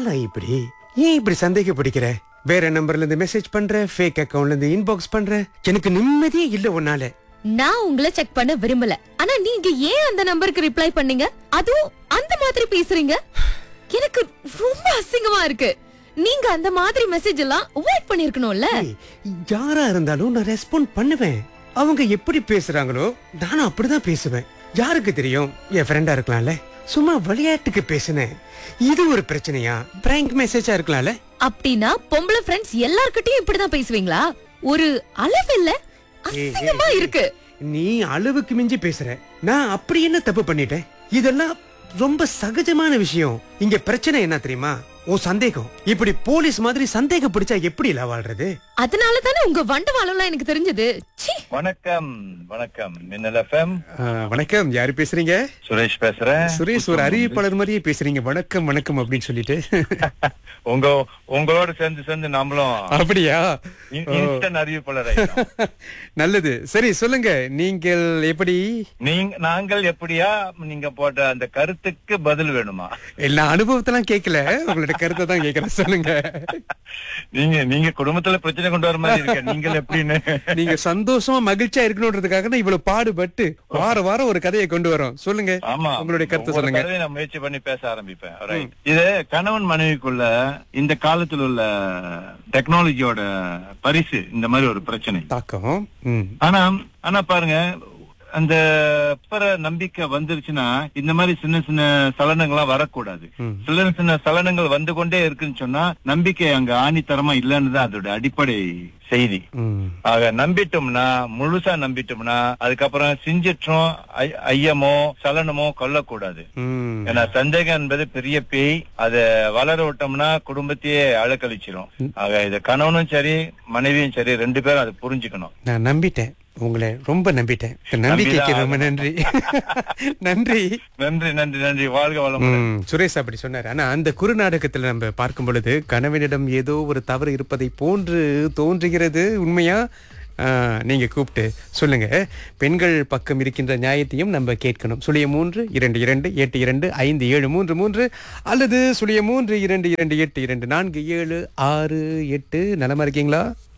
ஏல இப்படி ஏன் இப்படி சந்தேகப்பிடிக்கிற வேற நம்பர்ல இருந்து மெசேஜ் பண்ற ஃபேக் அக்கவுண்ட்ல இருந்து இன்பாக்ஸ் பண்ற எனக்கு நிம்மதியே இல்ல உன்னால நான் உங்களை செக் பண்ண விரும்பல ஆனா நீங்க ஏன் அந்த நம்பருக்கு ரிப்ளை பண்ணீங்க அதுவும் அந்த மாதிரி பேசுறீங்க எனக்கு ரொம்ப அசிங்கமா இருக்கு நீங்க அந்த மாதிரி மெசேஜ் எல்லாம் அவாய்ட் பண்ணிருக்கணும்ல ஏய், யாரா இருந்தாலும் நான் ரெஸ்பாண்ட் பண்ணுவேன் அவங்க எப்படி பேசுறாங்களோ நானும் அப்படிதான் பேசுவேன் யாருக்கு தெரியும் என் ஃப்ரெண்டா இருக்கலாம்ல சும்மா விளையாட்டுக்கு பேசினேன் இது ஒரு பிரச்சனையா பிராங்க் மெசேஜா இருக்கலாம்ல அப்படின்னா பொம்பளை ஃப்ரெண்ட்ஸ் எல்லார்கிட்டயும் இப்படிதான் பேசுவீங்களா ஒரு அளவு இல்ல அசிங்கமா இருக்கு நீ அளவுக்கு மிஞ்சி பேசுற நான் அப்படி என்ன தப்பு பண்ணிட்டேன் இதெல்லாம் ரொம்ப சகஜமான விஷயம் இங்க பிரச்சனை என்ன தெரியுமா உன் சந்தேகம் இப்படி போலீஸ் மாதிரி சந்தேகம் பிடிச்சா எப்படி இல்ல வாழ்றது அதனால தானே உங்க வண்டவாளம்லாம் எனக்கு தெரிஞ்சது ச்சீ வணக்கம் வணக்கம் மின்னல் எஃப்எம் வணக்கம் யாரு பேசுறீங்க சுரேஷ் பேசுறேன் சுரேஷ் ஒரு அறிவிப்பாளர் மாதிரியே பேசுறீங்க வணக்கம் வணக்கம் அப்படின்னு சொல்லிட்டு உங்க உங்களோட சேர்ந்து சேர்ந்து நம்மளும் அப்படியா இன்- இன்ஸ்டன்ட் அறிவிப்பாளர் ஆயிட்டோம். நல்லது சரி சொல்லுங்க நீங்கள் எப்படி நீங்க நாங்கள் எப்படியா நீங்க போட்ட அந்த கருத்துக்கு பதில் வேணுமா எல்லா அனுபவத்தெல்லாம் கேட்கல உங்களோட கருத்தை தான் கேட்கறேன் சொல்லுங்க நீங்க நீங்க குடும்பத்துல பிரச்சனை கொண்டு வர மாதிரி இருக்க நீங்கள் எப்படின்னு நீங்க சந்தோஷமா மகிழ்ச்சியா இருக்கணும்ன்றதுக்காக தான் இவ்வளவு பாடுபட்டு வார வாரம் ஒரு கதையை கொண்டு வரோம் சொல்லுங்க ஆமா உங்களுடைய கருத்தை ஒவ்வொரு சொல்லுங்க தடவையும் நான் முயற்சி பண்ணி பேச ஆரம்பிப்பேன் Right. இது கணவன் மனைவிக்குள்ள இந்த காலத்துல உள்ள டெக்னாலஜியோட பரிசு இந்த மாதிரி ஒரு பிரச்சனை தாக்கம் ம். ஆனா ஆனா பாருங்க அந்த அப்புற நம்பிக்கை வந்துருச்சுன்னா இந்த மாதிரி சின்ன சின்ன சலனங்கள்லாம் வரக்கூடாது ம். சின்ன சின்ன சலனங்கள் வந்து கொண்டே இருக்குன்னு சொன்னா நம்பிக்கை அங்க ஆணித்தரமா இல்லைன்னு தான் அதோட அடிப்படை செய்தி ம். ஆக நம்பிட்டோம்னா முழுசா நம்பிட்டோம்னா அதுக்கப்புறம் சிஞ்சிற்றும் ஐ- ஐயமோ சலனமோ கொல்லக்கூடாது ம். ஏன்னா சந்தேகம் என்பது பெரிய பேய் அத வளர விட்டோம்னா குடும்பத்தையே அழக்கழிச்சிரும் ஆக இது கணவனும் சரி மனைவியும் சரி ரெண்டு பேரும் அதை புரிஞ்சுக்கணும் நான் நம்பிட்டேன் உங்களை ரொம்ப நம்பிட்டேன் இந்த நம்பிக்கைக்கு ரொம்ப நன்றி நன்றி நன்றி நன்றி நன்றி வாழ்க வளமுடன் ம், சுரேஷ் அப்படி சொன்னார் ஆனா அந்த குறுநாடகத்துல நம்ம பார்க்கும் பொழுது கணவனிடம் ஏதோ ஒரு தவறு இருப்பதை போன்று தோன்றுகிறது உண்மையா ஆ, நீங்க கூப்பிட்டு சொல்லுங்க பெண்கள் பக்கம் இருக்கின்ற நியாயத்தையும் நம்ம கேட்கணும் சுழிய மூன்று இரண்டு இரண்டு எட்டு இரண்டு ஐந்து ஏழு மூன்று மூன்று அல்லது சுழிய மூன்று இரண்டு இரண்டு எட்டு இரண்டு நான்கு ஏழு ஆறு எட்டு நலமா இருக்கீங்களா